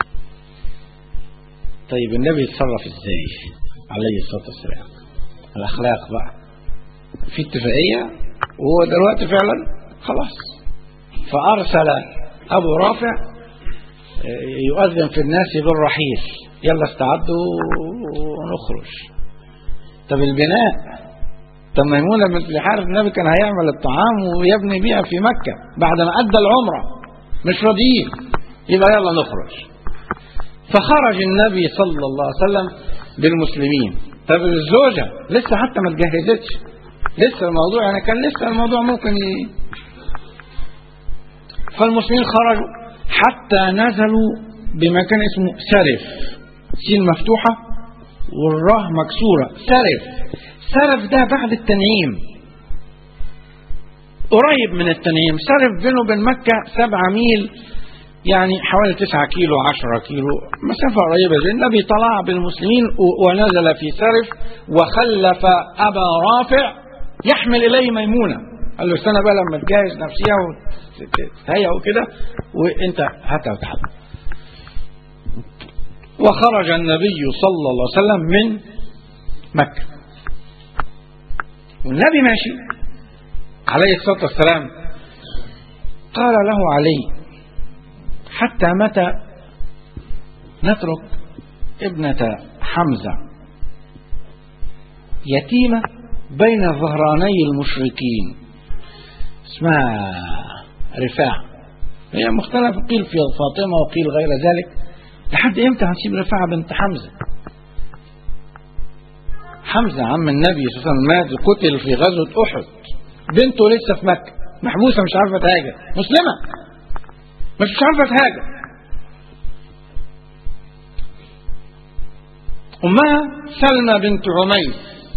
طيب النبي يتصرف ازاي عليه الصلاة والسلام الأخلاق بقى في اتفاقية وهو دلوقتي فعلا خلاص فأرسل أبو رافع يؤذن في الناس بالرحيل يلا استعدوا ونخرج طب البناء طب ميمونة بنت الحارث النبي كان هيعمل الطعام ويبني بيها في مكة بعد ما أدى العمرة مش راضيين يبقى يلا نخرج فخرج النبي صلى الله عليه وسلم بالمسلمين طب الزوجة لسه حتى ما اتجهزتش لسه الموضوع يعني كان لسه الموضوع ممكن ي... فالمسلمين خرجوا حتى نزلوا بمكان اسمه سرف سين مفتوحة والراه مكسورة سرف سرف ده بعد التنعيم قريب من التنعيم سرف بينه وبين مكة سبعة ميل يعني حوالي تسعة كيلو عشرة كيلو مسافة قريبة جدا النبي طلع بالمسلمين ونزل في سرف وخلف أبا رافع يحمل إليه ميمونة قال له استنى بقى لما تجهز نفسيها وتهيأ وكده وانت هاتها وتعالى وخرج النبي صلى الله عليه وسلم من مكة والنبي ماشي عليه الصلاة والسلام قال له علي حتى متى نترك ابنة حمزة يتيمة بين ظهراني المشركين اسمها رفاع هي مختلفة قيل في فاطمة وقيل غير ذلك لحد امتى هنسيب رفاعة بنت حمزة حمزة عم النبي صلى الله عليه وسلم مات قتل في غزوة أحد بنته لسه في مكة محبوسة مش عارفة تهاجر مسلمة مش مش عارفة تهاجر أمها سلمى بنت عميس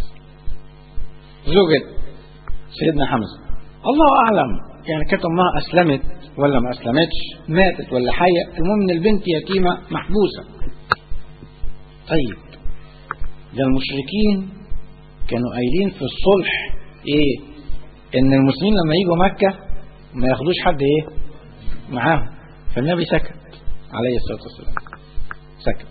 زوجة سيدنا حمزة الله أعلم يعني كانت أمها أسلمت ولا ما أسلمتش ماتت ولا حية المهم إن البنت يتيمة محبوسة طيب ده المشركين كانوا قايلين في الصلح إيه إن المسلمين لما يجوا مكة ما ياخدوش حد إيه معاهم فالنبي سكت عليه الصلاة والسلام سكت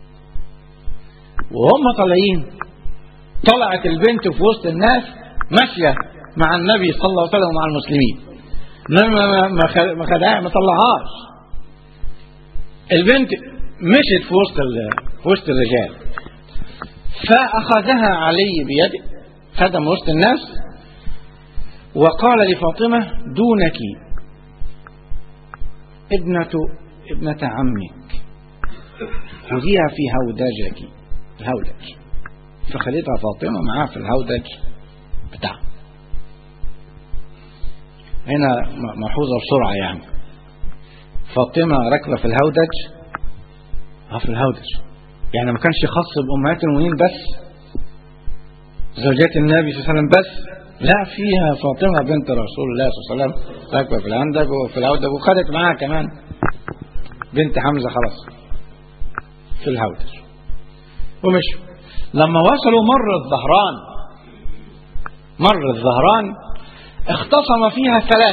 وهم طالعين طلعت البنت في وسط الناس ماشية مع النبي صلى الله عليه وسلم ومع المسلمين ما ما ما ما خدها ما طلعهاش البنت مشت في وسط في وسط الرجال فأخذها علي بيده خدها من وسط الناس وقال لفاطمة دونك ابنة ابنة عمك خذيها في هودجك الهودج فخليتها فاطمة معاها في الهودج بتاعها هنا ملحوظة بسرعة يعني فاطمة راكبة في الهودج اه في الهودج يعني ما كانش خاص بأمهات المؤمنين بس زوجات النبي صلى الله عليه وسلم بس لا فيها فاطمة بنت رسول الله صلى الله عليه وسلم راكبة في الهندج وفي الهودج وخدت معاها كمان بنت حمزة خلاص في الهودج ومشوا لما وصلوا مر الظهران مر الظهران اختصم فيها ثلاث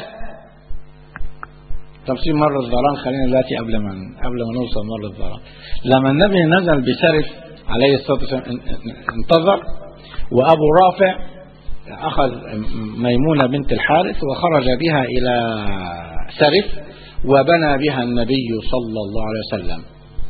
تفسير مر الظهران خلينا دلوقتي قبل ما قبل ما نوصل مر الظهران لما النبي نزل بسرف عليه الصلاه والسلام انتظر وابو رافع اخذ ميمونه بنت الحارث وخرج بها الى سرف وبنى بها النبي صلى الله عليه وسلم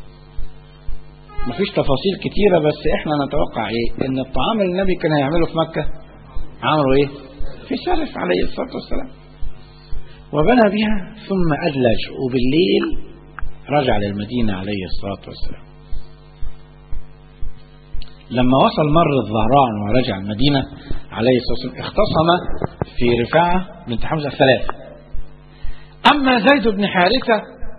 مفيش تفاصيل كتيرة بس احنا نتوقع ايه ان الطعام اللي النبي كان هيعمله في مكة عملوا ايه في سرف عليه الصلاة والسلام وبنى بها ثم أدلج وبالليل رجع للمدينة عليه الصلاة والسلام لما وصل مر الظهران ورجع المدينة عليه الصلاة والسلام اختصم في رفاعة بنت حمزة ثلاثة أما زيد بن حارثة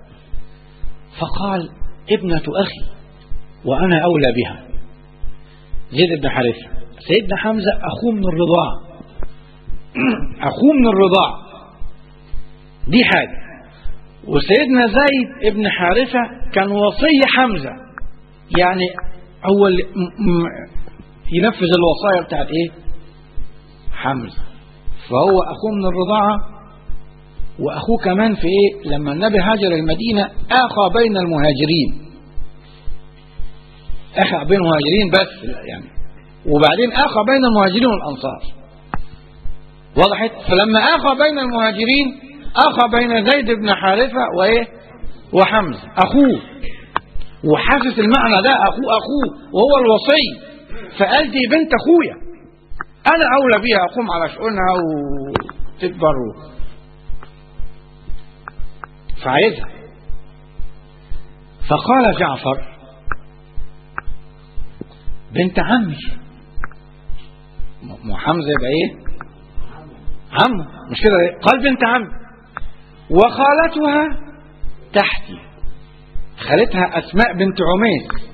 فقال ابنة أخي وأنا أولى بها زيد بن حارثة سيدنا حمزة أخوه من الرضاعة أخوه من الرضاعة دي حاجة وسيدنا زيد ابن حارثة كان وصي حمزة يعني هو اللي م- م- ينفذ الوصايا بتاعت ايه حمزة فهو اخوه من الرضاعة واخوه كمان في ايه لما النبي هاجر المدينة اخى بين المهاجرين اخى بين المهاجرين بس يعني وبعدين اخى بين المهاجرين والانصار وضحت فلما اخى بين المهاجرين اخى بين زيد بن حارثة وايه وحمزة اخوه وحاسس المعنى ده اخوه اخوه وهو الوصي فقال دي بنت اخويا انا اولى بيها اقوم على شؤونها وتكبر و... فعايزها فقال جعفر بنت عمي م- حمزه يبقى ايه عمه مش كده إيه؟ قال بنت عمي وخالتها تحتي خالتها اسماء بنت عميس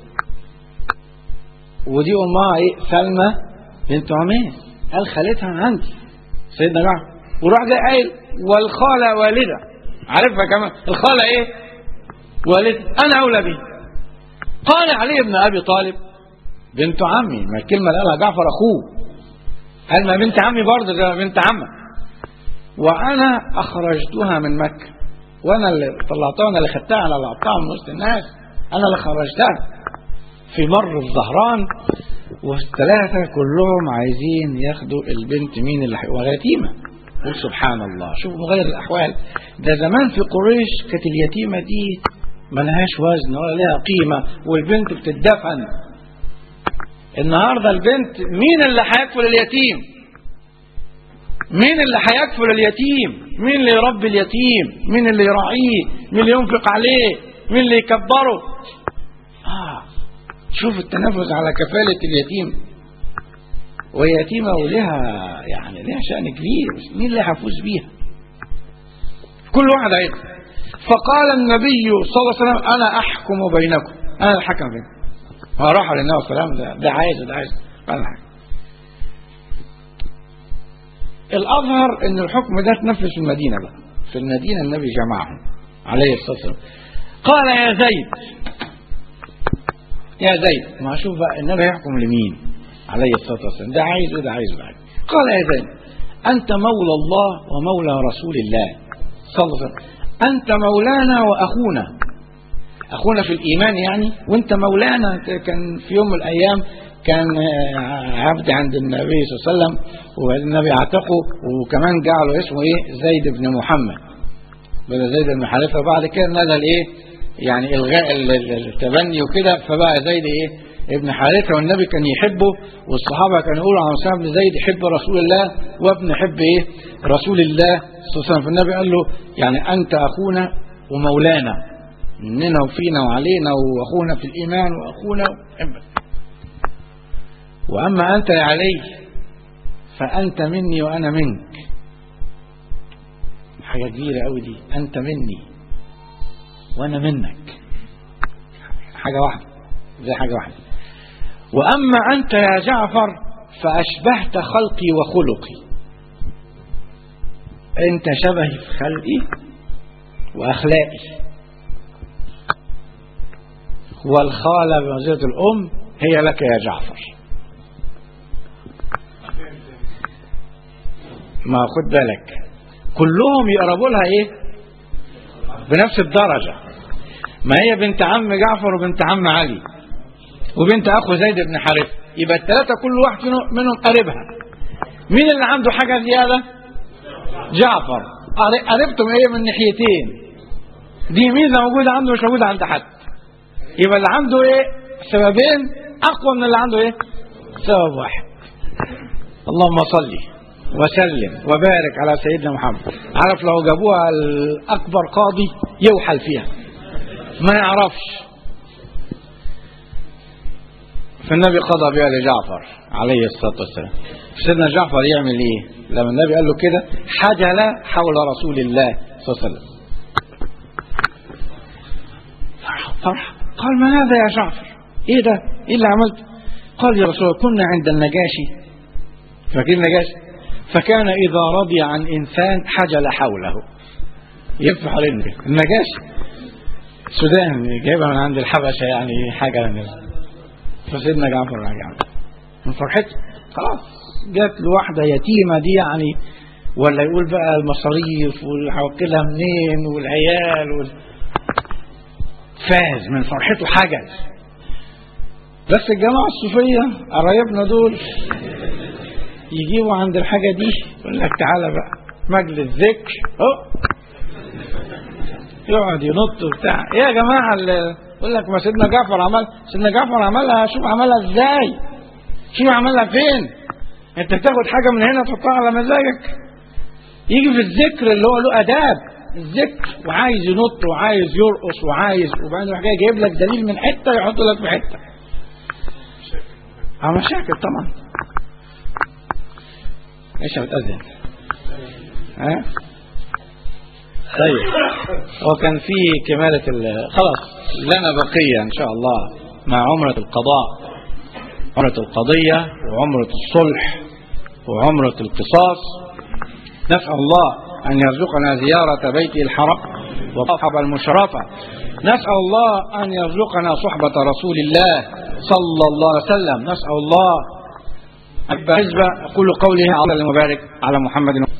ودي امها ايه سلمى بنت عميس قال خالتها عندي سيدنا جعفر وراح جاي قايل والخاله والده عارفها كمان الخاله ايه والده انا اولى بيه قال علي بن ابي طالب بنت عمي ما الكلمه اللي قالها جعفر اخوه قال ما بنت عمي برضه ده بنت عمك وانا اخرجتها من مكه وانا اللي طلعتها وانا اللي خدتها انا اللي قطعتها من وسط الناس انا اللي خرجتها في مر الظهران والثلاثه كلهم عايزين ياخدوا البنت مين اللي ويتيمه قل سبحان الله شوف مغير الاحوال ده زمان في قريش كانت اليتيمه دي ملهاش وزن ولا لها قيمه والبنت بتدفن النهارده البنت مين اللي هيكفل اليتيم مين اللي هيكفل اليتيم مين اللي يربي اليتيم مين اللي يراعيه مين اللي ينفق عليه مين اللي يكبره آه. شوف التنافس على كفالة اليتيم ويتيمة ولها يعني لها شأن كبير بس مين اللي هيفوز بيها كل واحد عايز فقال النبي صلى الله عليه وسلم أنا أحكم بينكم أنا الحكم بينكم فراح للنبي صلى الله عليه وسلم ده, ده عايز وده عايز قال الحكم الأظهر أن الحكم ده تنفذ في المدينة بقى في المدينة النبي جمعهم عليه الصلاة والسلام قال يا زيد يا زيد ما شوف بقى النبي يحكم لمين عليه الصلاة والسلام ده عايز وده عايز وده عايز قال يا زيد أنت مولى الله ومولى رسول الله صلى الله عليه وسلم أنت مولانا وأخونا أخونا في الإيمان يعني وأنت مولانا كان في يوم من الأيام كان عبد عند النبي صلى الله عليه وسلم والنبي اعتقه وكمان جعله اسمه ايه زيد بن محمد بدل زيد بن حارثه وبعد كده نزل ايه يعني الغاء التبني وكده فبقى زيد ايه ابن حارثه والنبي كان يحبه والصحابه كانوا يقولوا عن اسامه بن زيد يحب رسول الله وابن حب ايه رسول الله صلى الله عليه وسلم فالنبي قال له يعني انت اخونا ومولانا مننا وفينا وعلينا واخونا في الايمان واخونا وحبك وأما أنت يا علي فأنت مني وأنا منك حاجة كبيرة أوي دي أنت مني وأنا منك حاجة واحدة زي حاجة واحدة وأما أنت يا جعفر فأشبهت خلقي وخلقي أنت شبهي في خلقي وأخلاقي والخالة بمنزلة الأم هي لك يا جعفر ما خد بالك كلهم يقربوا لها ايه بنفس الدرجة ما هي بنت عم جعفر وبنت عم علي وبنت اخو زيد بن حارثة يبقى الثلاثة كل واحد منهم قريبها مين اللي عنده حاجة زيادة جعفر قريبتهم ايه من ناحيتين دي ميزة موجودة عنده مش موجودة عند حد يبقى اللي عنده ايه سببين اقوى من اللي عنده ايه سبب واحد اللهم صلي وسلم وبارك على سيدنا محمد عارف لو جابوها الأكبر قاضي يوحل فيها ما يعرفش فالنبي قضى بها لجعفر عليه الصلاة والسلام سيدنا جعفر يعمل ايه لما النبي قال له كده حجل حول رسول الله صلى الله عليه وسلم فرح قال ما هذا يا جعفر ايه ده ايه اللي عملت قال يا رسول الله كنا عند النجاشي فاكرين النجاشي فكان إذا رضي عن إنسان حجل حوله يلف حوالين كده. النجاشي السودان جايبها من عند الحبشه يعني حاجه من فسيدنا جعفر رجع من فرحته خلاص جات له واحده يتيمه دي يعني ولا يقول بقى المصاريف والهوكلها منين والعيال وال... فاز من فرحته حجز بس الجماعة الصوفية قرايبنا دول يجيبوا عند الحاجة دي يقول لك تعالى بقى مجلس ذكر اهو يقعد ينط وبتاع ايه يا جماعة اللي يقول لك ما سيدنا جعفر عمل سيدنا جعفر عملها شوف عملها ازاي شوف عملها فين انت بتاخد حاجة من هنا تحطها على مزاجك يجي في الذكر اللي هو له اداب الذكر وعايز ينط وعايز يرقص وعايز وبعدين يروح جاي جايب لك دليل من حته يحط لك في حته اه مشاكل طبعا ايش بتأذن ها طيب هو كان في كمالة ال- خلاص لنا بقية إن شاء الله مع عمرة القضاء عمرة القضية وعمرة الصلح وعمرة القصاص نسأل الله أن يرزقنا زيارة بيته الحرام وصحب المشرفة نسأل الله أن يرزقنا صحبة رسول الله صلى الله عليه وسلم نسأل الله أحب حزب أقول قولي على المبارك على محمد